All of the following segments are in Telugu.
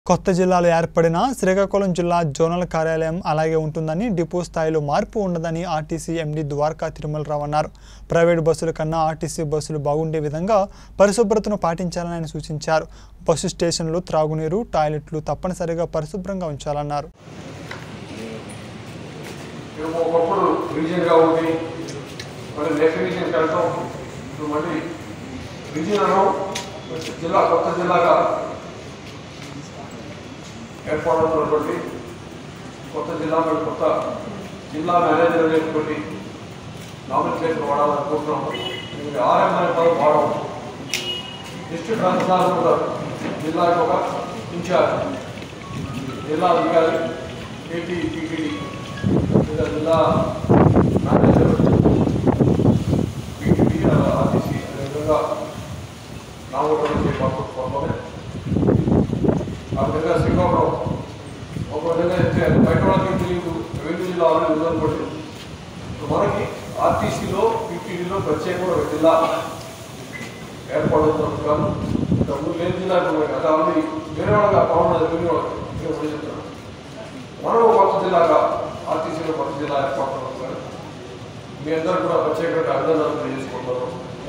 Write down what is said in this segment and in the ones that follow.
కొత్త జిల్లాలు ఏర్పడిన శ్రీకాకుళం జిల్లా జోనల్ కార్యాలయం అలాగే ఉంటుందని డిపో స్థాయిలో మార్పు ఉండదని ఆర్టీసీ ఎండీ ద్వారకా తిరుమలరావు అన్నారు ప్రైవేటు బస్సుల కన్నా ఆర్టీసీ బస్సులు బాగుండే విధంగా పరిశుభ్రతను పాటించాలని ఆయన సూచించారు బస్సు స్టేషన్లు త్రాగునీరు టాయిలెట్లు తప్పనిసరిగా పరిశుభ్రంగా ఉంచాలన్నారు మేము ఒకప్పుడు రీజియన్గా ఉంది మళ్ళీ నెక్స్ట్ రీజియన్కి వెళ్తాం ఇప్పుడు మళ్ళీ రీజియన్ అన్నాం జిల్లా కొత్త జిల్లాగా ఏర్పడుతున్నటువంటి కొత్త జిల్లా మరి కొత్త జిల్లా మేనేజర్ అనేటువంటి నామినేషన్ వాడాలనుకుంటున్నాము ఇది ఆర్ఎం అనే పదం వాడము డిస్ట్రిక్ట్ రాజధాని కూడా జిల్లాకి ఒక ఇన్ఛార్జ్ జిల్లా అధికారి ఏపీ పీటీడీ లేదా జిల్లా మేనేజర్ పీటీడీ ఆర్టీసీ అనే విధంగా నామకరణం చేపట్టుకోవడమే ఆ విధంగా శ్రీకాకుళం ఒక విధంగా అయితే బయట వాళ్ళకి తెలియదు రెవెన్యూ జిల్లా ఆల్రెడీ ఉందనుకోండి ఇప్పుడు మనకి ఆర్టీసీలో పీటీడీలో ప్రత్యేకమైన ఒక జిల్లా ఏర్పడుతున్నట్టు కాదు ఇంతకుముందు లేని జిల్లా ఇప్పుడు మనకి అది ఆల్రెడీ వేరే వాళ్ళగా పవన్ రెవెన్యూ వాళ్ళకి చెప్తున్నాను మనం కొత్త జిల్లాగా ఆర్టీసీలో కొత్త జిల్లా ఏర్పడుతున్నాం సార్ మీ అందరూ కూడా ప్రత్యేకంగా అభినందనలు తెలియజేసుకుంటున్నాను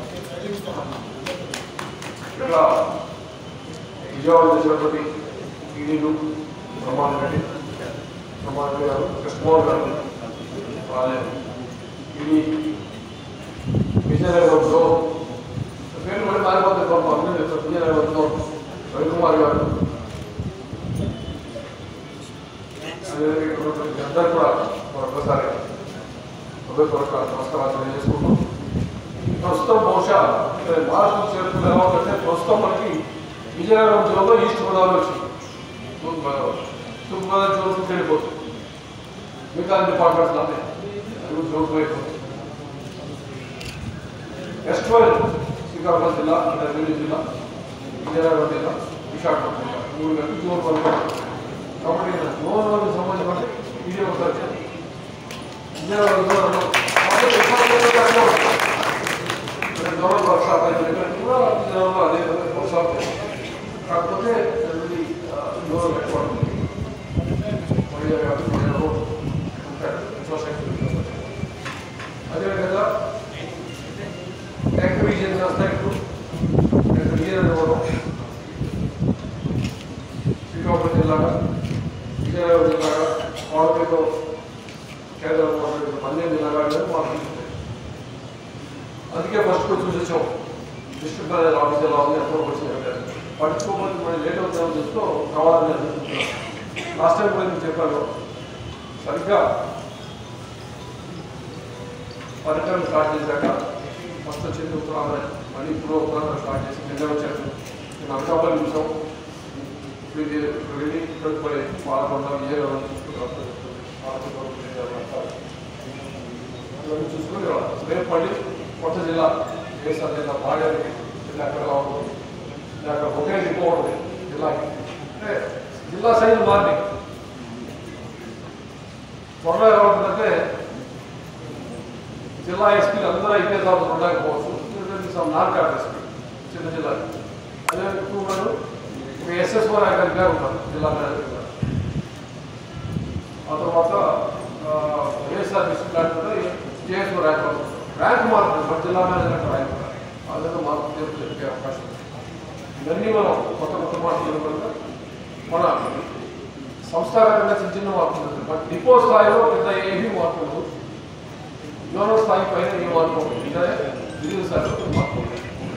ఇక్కడ విజయవాడ చేసినటువంటి ఈడీలు ప్రమాణ రెడ్డి ప్రమాణ గారు కృష్ణమోహన్ గారు అలాగే ఈడీ విజయనగరంలో పేరు మళ్ళీ మారిపోతుంది పాపం అన్నీ చెప్తారు విజయనగరంలో రవికుమార్ గారు అదేవిధంగా ఇక్కడ ఉన్నటువంటి అందరూ కూడా మరొకసారి హృదయపూర్వక నమస్కారాలు తెలియజేసుకుంటాం ప్రస్తుతం బహుశా ఇక్కడ మహారాష్ట్ర చేరుకున్న ఎలా ఉందంటే ప్రస్తుతం మనకి విజయనగరం జిల్లాలో ఈస్ట్ గోదావరి వచ్చింది తూర్పు గోదావరి తూర్పు గోదావరి జోన్ వెళ్ళిపోతుంది మిగతా డిపార్ట్మెంట్స్ అన్నీ అది జోన్ అయిపోతుంది వెస్ట్ వైల్ శ్రీకాకుళం జిల్లా నెల్లూరు జిల్లా విజయనగరం జిల్లా విశాఖపట్నం జిల్లా మూడు కలిపి జోన్ వరకు కాబట్టి జోన్ వరకు సంబంధించిన ఇది ఒకసారి విజయనగరం జోన్ కాబట్టి గవర్నమెంట్ వర్క్షాప్ అయితే కూడా విజయనగరంలో అదే వర్క్షాప్ కాకపోతే అది దూరం పెట్టుకోవడం అదేవిధంగా టెక్ రీజన్ వస్తాయి ఇప్పుడు టెక్ రీజన్ ఇవ్వడం శ్రీకాకుళం జిల్లాగా విజయనగరం జిల్లాగా కోడపల్లితో కేంద్రం పన్నెండు జిల్లాగా మాకు అందుకే ఫస్ట్ వచ్చి చూసాం డిస్ట్రిక్ట్ మేనేజర్ ఆఫీస్ ఎలా ఉంది ఎంతో వచ్చింది పట్టించుకోకపోతే మళ్ళీ లేట్ అవుతామని చూస్తూ కావాలని అనుకుంటున్నాం లాస్ట్ టైం కూడా నేను చెప్పాను సరిగ్గా పర్యటన స్టార్ట్ చేశాక ఫస్ట్ వచ్చింది ఉత్తరాంధ్ర మళ్ళీ ఇప్పుడు ఉత్తరాంధ్ర స్టార్ట్ చేసి నిన్న వచ్చాను నేను అనకాపల్లి చూసాం ఇప్పుడు ఇది ఇప్పుడు వెళ్ళి ఇక్కడికి పోయి పాలకొండ విజయనగరం చూసుకుంటాం పాలకొండ విజయనగరం ఇవన్నీ చూసుకుని రేపు మళ్ళీ కొత్త జిల్లా వేసారు జిల్లా పాడేది జిల్లా ఎక్కడ ఉంటుంది అక్కడ ఒకే డిపో ఉంటుంది జిల్లాకి అంటే జిల్లా సైజు మారి త్వరలో ఎలా ఉంటుందంటే జిల్లా ఎస్పీలు అందరూ అయితే తర్వాత ఉండకపోవచ్చు నాన్ క్యాప్ ఎస్పీ చిన్న జిల్లా అదే ఎక్కువ ఒక ఎస్ఎస్ఓ ర్యాంక్ గారు ఉంటారు జిల్లా మేనేజర్ గారు ఆ తర్వాత YSR district land JSO rank అవుతుంది ర్యాంక్ మారుతుంది మన జిల్లా మేనేజర్ ర్యాంక్ అదే మార్పు చేసి చెప్పే అవకాశం ఉంది ఇవన్నీ మనం కొత్త కొత్త మార్పులు కనుక మన సంస్థాగతంగా చిన్న చిన్న మార్పులు ఉంటుంది బట్ డిపో స్థాయిలో పెద్ద ఏమీ మార్పులు యోనో స్థాయి పైన ఏ మార్పు ఉంటుంది ఇదే విద్యుత్ స్థాయిలో మార్పు ఉంటుంది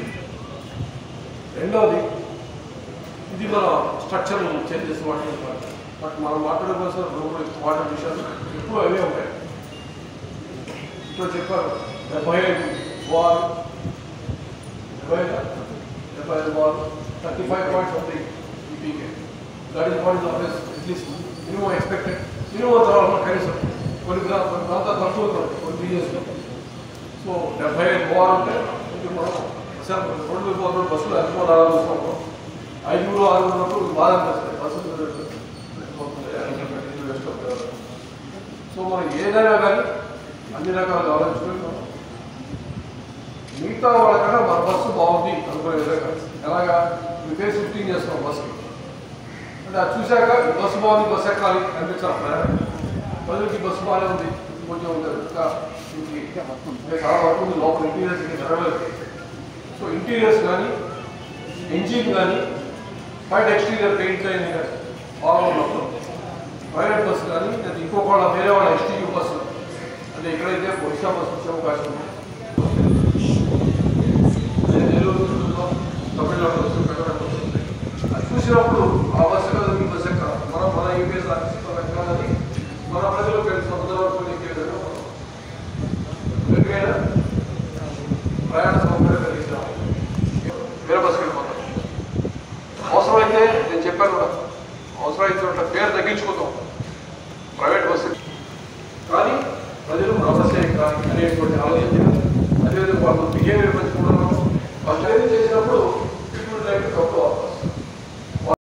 రెండవది ఇది మన స్ట్రక్చర్ చేంజెస్ వాటి బట్ మనం మాట్లాడే కోసం వాటర్ విషయాలు ఎక్కువ అవే ఉంటాయి ఇప్పుడు చెప్పారు డెబ్బై ఐదు వాల్ డెబ్బై ఐదు డెబ్బై ఐదు వాల్ థర్టీ ఫైవ్ పాయింట్స్ ఉంది ఈపీకే that is what is always at least minimum expected minimum తర్వాత కనీసం కొన్ని ప్రా- కొన్ని ప్రాంతాలు తక్కువ ఉంటుంది కొన్ని రీజన్స్లో సో డెబ్బై ఐదు వాల్ ఉంటే కొంచెం మనం అసలు రెండు పోతున్న బస్సులు ఎక్కువ రావాలి చూస్తాం ఐదుగురు ఆరుగురు ఉన్నప్పుడు బాధ అనిపిస్తుంది బస్సులు వేస్ట్ అవుతుంది సో మనం ఏదైనా కానీ అన్ని రకాలుగా ఆలోచించుకుంటాం మిగతా వాళ్ళకన్నా మన బస్సు బాగుంది అనుకునే విధంగా ఎలాగా రిపేర్ షిఫ్టింగ్ చేస్తున్నాం బస్సుకి అంటే అది చూశాక ఈ బస్సు బాగుంది బస్సు ఎక్కాలి అనిపించాలి ప్రయాణం ప్రజలకి బస్సు బాగానే ఉంది కొంచెం ఇంకా ఇంటికి ఇంకా చాలా వరకు ఉంది లోపల ఇంటీరియర్స్ ఇంకా జరగలేదు సో ఇంటీరియర్స్ కానీ ఇంజిన్ కానీ బయట ఎక్స్టీరియర్ పెయింట్ అయింది కానీ బాగా ఉన్నప్పుడు ప్రైవేట్ బస్సు కానీ లేదా ఇంకొక వాళ్ళ వేరే వాళ్ళ ఎస్టీయూ బస్సు అంటే ఎక్కడైతే ఒడిశా బస్సు వచ్చే అవకాశం ఉంది నేను నెల్లూరు చిత్తూరులో తమిళనాడు బస్సు పెట్టడం వస్తుంది అది చూసినప్పుడు ఆ బస్సు కదా ఈ బస్సు ఎక్కడ మనం మన యూపీఎస్ ఆఫీస్లో ఎక్కాలని మన ప్రజలు పెళ్లి సముద్రాలకు ఎక్కేదని ఎందుకైనా ప్రయాణ సౌకర్యం కలిగిస్తాం వేరే బస్సుకి వెళ్ళిపోతాం అవసరమైతే నేను చెప్పాను కూడా అవసరమైతే పేరు తగ్గించుకుందాం